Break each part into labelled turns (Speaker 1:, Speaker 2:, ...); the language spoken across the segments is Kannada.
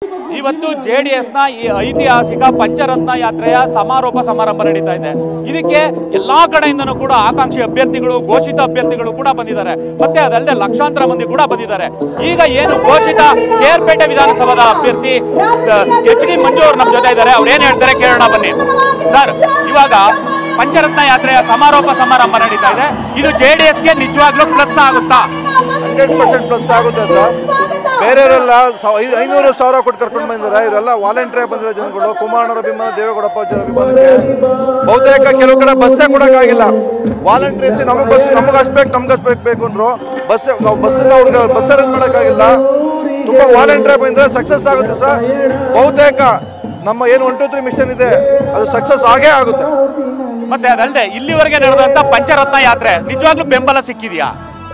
Speaker 1: ಇವತ್ತು ಜೆ ಡಿ ಎಸ್ನ ಈ ಐತಿಹಾಸಿಕ ಪಂಚರತ್ನ ಯಾತ್ರೆಯ ಸಮಾರೋಪ ಸಮಾರಂಭ ನಡೀತಾ ಇದೆ ಇದಕ್ಕೆ ಎಲ್ಲಾ ಕಡೆಯಿಂದನೂ ಕೂಡ ಆಕಾಂಕ್ಷಿ ಅಭ್ಯರ್ಥಿಗಳು ಘೋಷಿತ ಅಭ್ಯರ್ಥಿಗಳು ಕೂಡ ಬಂದಿದ್ದಾರೆ ಮತ್ತೆ ಅದಲ್ಲದೆ ಲಕ್ಷಾಂತರ ಮಂದಿ ಕೂಡ ಬಂದಿದ್ದಾರೆ ಈಗ ಏನು ಘೋಷಿತ ಕೇರ್ಪೇಟೆ ವಿಧಾನಸಭಾದ ಅಭ್ಯರ್ಥಿ ಎಚ್ ಡಿ ಮಂಜು ಅವರು ನಮ್ಮ ಜೊತೆ ಇದ್ದಾರೆ ಅವ್ರು ಏನ್ ಹೇಳ್ತಾರೆ ಕೇಳೋಣ ಬನ್ನಿ ಸರ್ ಇವಾಗ ಪಂಚರತ್ನ ಯಾತ್ರೆಯ ಸಮಾರೋಪ ಸಮಾರಂಭ ನಡೀತಾ ಇದೆ ಇದು ಜೆ ಡಿ ಎಸ್ಗೆ ನಿಜವಾಗ್ಲೂ ಪ್ಲಸ್ ಆಗುತ್ತಾ
Speaker 2: ಹಂಡ್ರೆಡ್ ಪರ್ಸೆಂಟ್ ಪ್ಲಸ್ ಆಗುತ್ತೆ ಸರ್ ಬೇರೆಯವರೆಲ್ಲ ಸಾವ್- ಐ- ಐನೂರು ಸಾವಿರ ಕೊಟ್ಟು ಕರ್ಕೊಂಡು ಬಂದಿದ್ದಾರೆ ಇವರೆಲ್ಲ ವಾಲಂಟಿಯರ್ ಬಂದಿರೋ ಜನಗಳು ಕುಮಾರಣ್ಣರ ಅಭಿಮಾನ ದೇವೇಗೌಡಪ್ಪ ಅವರ ಅಭಿಮಾನಕ್ಕೆ ಬಹುತೇಕ ಕೆಲವು ಕಡೆ ಬಸ್ಸೇ ಕೊಡೋಕ್ಕಾಗಿಲ್ಲ ವಾಲಂಟಿಯರ್ಸ್ ನಮಗೆ ಬಸ್ ನಮಗೆ ಅಷ್ಟು ಬೇಕು ನಮ್ಗೆ ಅಷ್ಟು ಬೇಕು ಬೇಕು ಅಂದ್ರು ಬಸ್ ನಾವು ಬಸ್ಸನ್ನ ಅವ್ರಿಗೆ ಬಸ್ ಅರೇಂಜ್ ಮಾಡೋಕ್ಕಾಗಿಲ್ಲ ತುಂಬ ವಾಲಂಟಿಯರ್ ಬಂದರೆ ಸಕ್ಸಸ್ ಆಗುತ್ತೆ ಸರ್ ಬಹುತೇಕ ನಮ್ಮ ಏನು ಒನ್ ಟು ತ್ರೀ ಮಿಷನ್ ಇದೆ ಅದು ಸಕ್ಸಸ್ ಆಗೇ ಆಗುತ್ತೆ
Speaker 1: ಮತ್ತೆ ಅದಲ್ಲದೆ ಇಲ್ಲಿವರೆಗೆ ನಡೆದಂತ ಪಂಚರತ್ನ ಯಾತ್ರೆ ನಿಜವಾಗ್ಲೂ ಬೆಂಬಲ ಸಿಕ್ಕಿದ್ಯಾ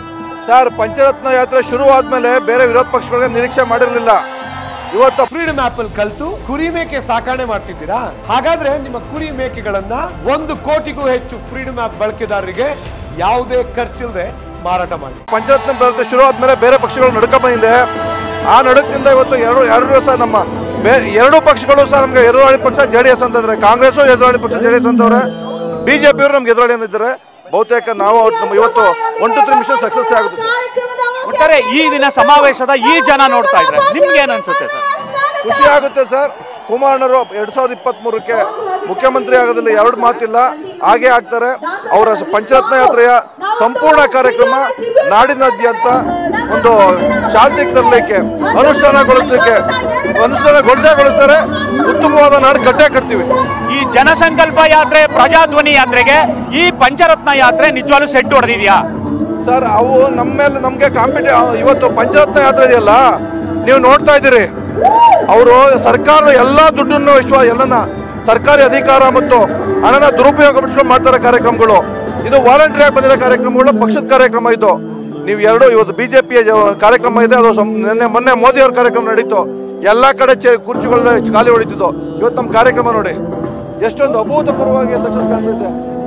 Speaker 2: ಸರ್ ಪಂಚರತ್ನ ಯಾತ್ರೆ ಶುರು ಆದ್ಮೇಲೆ ಬೇರೆ ವಿರೋಧ ಪಕ್ಷಗಳಿಗೆ ನಿರೀಕ್ಷೆ ಮಾಡಿರಲಿಲ್ಲ ಇವತ್ತು
Speaker 3: ಫ್ರೀಡಮ್ ಆಪ್ ಅಲ್ಲಿ ಕಲ್ತು ಕುರಿ ಮೇಕೆ ಸಾಕಣೆ ಮಾಡ್ತಿದ್ದೀರಾ ಹಾಗಾದ್ರೆ ನಿಮ್ಮ ಕುರಿ ಮೇಕೆಗಳನ್ನ ಒಂದು ಕೋಟಿಗೂ ಹೆಚ್ಚು ಫ್ರೀಡಮ್ ಆಪ್ ಬಳಕೆದಾರರಿಗೆ ಯಾವುದೇ ಖರ್ಚಿಲ್ಲದೆ ಮಾರಾಟ ಮಾಡಿ
Speaker 2: ಪಂಚರತ್ನ ಯಾತ್ರೆ ಶುರು ಆದ್ಮೇಲೆ ಬೇರೆ ಪಕ್ಷಗಳು ನಡ್ಕ ಬಂದಿದೆ ಆ ನಡುಕದಿಂದ ಇವತ್ತು ಎರಡು ಎರಡು ಸಹ ನಮ್ಮ ಬೇ ಎರಡು ಪಕ್ಷಗಳು ಸಹ ನಮ್ಗೆ ಎದುರಾಳಿ ಪಕ್ಷ ಜೆ ಡಿ ಎಸ್ ಅಂತಂದ್ರೆ ಕಾಂಗ್ರೆಸ್ ಎದುರಾಳಿ ಪಕ್ಷ ಜೆ ಡಿ ಎಸ್ ಅಂತವ್ರೆ ಬಿಜೆಪಿ ಅವರು ನಮ್ಗೆ ಎದುರಾಳಿ ಅಂತಿದ್ದಾರೆ ಬಹುತೇಕ ನಾವು ಅವ್ರು ನಮ್ಮ ಇವತ್ತು one two three mission success ಆಗುತ್ತೆ ಸರ್.
Speaker 1: ಒಟ್ಟಾರೆ ಈ ದಿನ ಸಮಾವೇಶದ ಈ ಜನ ನೋಡ್ತಾ ಇದ್ರೆ ನಿಮ್ಗೆ ಏನ್ ಅನ್ಸುತ್ತೆ ಸರ್
Speaker 2: ಖುಷಿ ಆಗುತ್ತೆ ಸರ್ ಕುಮಾರಣ್ಣರು ಎರಡ್ ಸಾವಿರದ ಇಪ್ಪತ್ತ್ ಮೂರಕ್ಕೆ ಮುಖ್ಯಮಂತ್ರಿ ಆಗೋದಿಲ್ಲ ಎರಡು ಮಾತಿಲ್ಲ ಹಾಗೆ ಆಗ್ತಾರೆ ಅವರ ಪಂಚರತ್ನ ಯಾತ್ರೆಯ ಸಂಪೂರ್ಣ ಕಾರ್ಯಕ್ರಮ ನಾಡಿನಾದ್ಯಂತ ಒಂದು ಚಾಲ್ತಿಗೆ ತರಲಿಕ್ಕೆ ಅನುಷ್ಠಾನಗೊಳಿಸಲಿಕ್ಕೆ ಅನುಷ್ಠಾನಗೊಳಿಸಗೊಳಿಸ್ತಾರೆ ಉತ್ತಮವಾದ ನಾಡು ಕಟ್ಟೆ ಕಟ್ತೀವಿ
Speaker 1: ಈ ಜನಸಂಕಲ್ಪ ಯಾತ್ರೆ ಪ್ರಜಾಧ್ವನಿ ಯಾತ್ರೆಗೆ ಈ ಪಂಚರತ್ನ ಯಾತ್ರೆ ನಿಜವಾಗ್ಲೂ ಸೆಟ್ ಹೊಡೆದಿದ್ಯಾ
Speaker 2: ಸರ್ ಅವು ನಮ್ಮ ಮೇಲೆ ನಮಗೆ ಕಾಂಪಿಟೇ ಇವತ್ತು ಪಂಚರತ್ನ ಯಾತ್ರೆ ಇದೆಯಲ್ಲ ನೀವು ನೋಡ್ತಾ ಇದ್ದೀರಿ ಅವರು ಸರ್ಕಾರದ ಎಲ್ಲ ದುಡ್ಡನ್ನು ವಿಶ್ವ ಎಲ್ಲನ ಸರ್ಕಾರಿ ಅಧಿಕಾರ ಮತ್ತು ಹಣನ ದುರುಪಯೋಗ ಪಡಿಸ್ಕೊಂಡು ಮಾಡ್ತಾರೆ ಕಾರ್ಯಕ್ರಮಗಳು ಇದು ವಾಲಂಟಿಯರ್ ಆಗಿ ಬಂದಿರೋ ಕಾರ್ಯಕ್ರಮಗಳು ಪಕ್ಷದ ಕಾರ್ಯಕ್ರಮ ಇದು ನೀವು ಎರಡು ಇವತ್ತು ಬಿಜೆಪಿಯ ಕಾರ್ಯಕ್ರಮ ಇದೆ ಅದು ಸಂ- ನಿನ್ನೆ ಮೊನ್ನೆ ಮೋದಿ ಅವ್ರ ಕಾರ್ಯಕ್ರಮ ನಡೀತು ಎಲ್ಲಾ ಕಡೆ ಚೇ ಕುರ್ಚಿಗಳ ಖಾಲಿ ಹೊಡಿತಿದ್ದು ಇವತ್ತು ನಮ್ಮ ಕಾರ್ಯಕ್ರಮ ನೋಡಿ ಎಷ್ಟೊಂದು ಅಭೂತಪೂರ್ವವಾಗಿ ಸಕ್ಸಸ್ ಕಾಣ್ತಿದೆ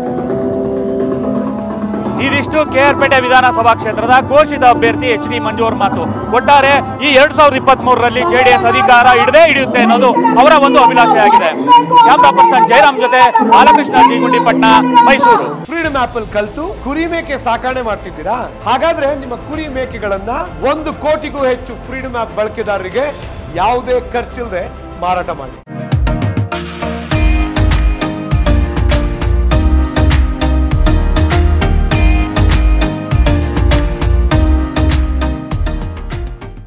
Speaker 1: ಇದಿಷ್ಟು ಕೆಆರ್ಪೇಟೆ ವಿಧಾನಸಭಾ ಕ್ಷೇತ್ರದ ಘೋಷಿತ ಅಭ್ಯರ್ಥಿ ಎಚ್ ಡಿ ಮಂಜು ಅವ್ರ ಮಾತು ಒಟ್ಟಾರೆ ಈ ಎರಡ್ ಸಾವಿರದ ಇಪ್ಪತ್ತ್ ಮೂರರಲ್ಲಿ ಜೆಡಿಎಸ್ ಅಧಿಕಾರ ಹಿಡದೇ ಹಿಡಿಯುತ್ತೆ ಅನ್ನೋದು ಅವರ ಒಂದು ಅಭಿಲಾಷೆ ಆಗಿದೆ ಕ್ಯಾಮ್ರಾ ಪರ್ಸನ್ ಜಯರಾಮ್ ಜೊತೆ ಬಾಲಕೃಷ್ಣ ಜೀಗುಂಡಿಪಟ್ನ ಮೈಸೂರು
Speaker 3: ಫ್ರೀಡಮ್ ಆಪ್ ಅಲ್ಲಿ ಕಲ್ತು ಕುರಿ ಮೇಕೆ ಸಾಕಣೆ ಮಾಡ್ತಿದ್ದೀರಾ ಹಾಗಾದ್ರೆ ನಿಮ್ಮ ಕುರಿ ಮೇಕೆಗಳನ್ನ ಒಂದು ಕೋಟಿಗೂ ಹೆಚ್ಚು ಫ್ರೀಡಮ್ ಆಪ್ ಬಳಕೆದಾರರಿಗೆ ಯಾವುದೇ ಖರ್ಚಿಲ್ಲದೆ ಮಾರಾಟ ಮಾಡಿ